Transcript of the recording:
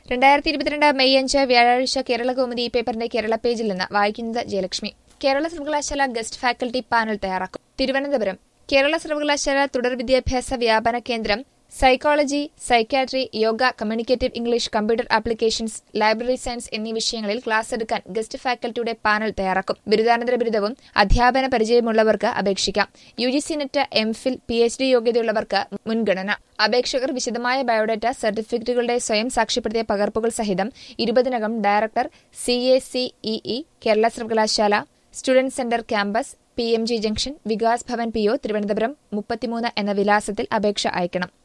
രണ്ടായിരത്തി ഇരുപത്തിരണ്ട് മെയ് അഞ്ച് വ്യാഴാഴ്ച കേരള കൗമുദി ഈ പേപ്പറിന്റെ കേരള പേജിൽ നിന്ന് വായിക്കുന്നത് ജയലക്ഷ്മി കേരള സർവകലാശാല ഗസ്റ്റ് ഫാക്കൽറ്റി പാനൽ തയ്യാറാക്കും തിരുവനന്തപുരം കേരള സർവകലാശാല തുടർ വിദ്യാഭ്യാസ വ്യാപന കേന്ദ്രം psychology psychiatry yoga communicative English computer applications library science എന്നീ വിഷയങ്ങളിൽ ക്ലാസ് എടുക്കാൻ ഗസ്റ്റ് ഫാക്കൽറ്റിയുടെ പാനൽ തയ്യാറാക്കും ബിരുദാനന്തര ബിരുദവും അധ്യാപന പരിചയമുള്ളവർക്ക് അപേക്ഷിക്കാം U G C NET M Phil P H D യോഗ്യതയുള്ളവർക്ക് മുൻഗണന അപേക്ഷകർ വിശദമായ ബയോഡാറ്റ സർട്ടിഫിക്കറ്റുകളുടെ സ്വയം സാക്ഷ്യപ്പെടുത്തിയ പകർപ്പുകൾ സഹിതം ഇരുപതിനകം director C A C E Kerala സർവകലാശാല student centre campus P M G junction Vikas Bhavan P O Thiruvananthapuram മുപ്പത്തിമൂന്ന് എന്ന വിലാസത്തിൽ അപേക്ഷ അയക്കണം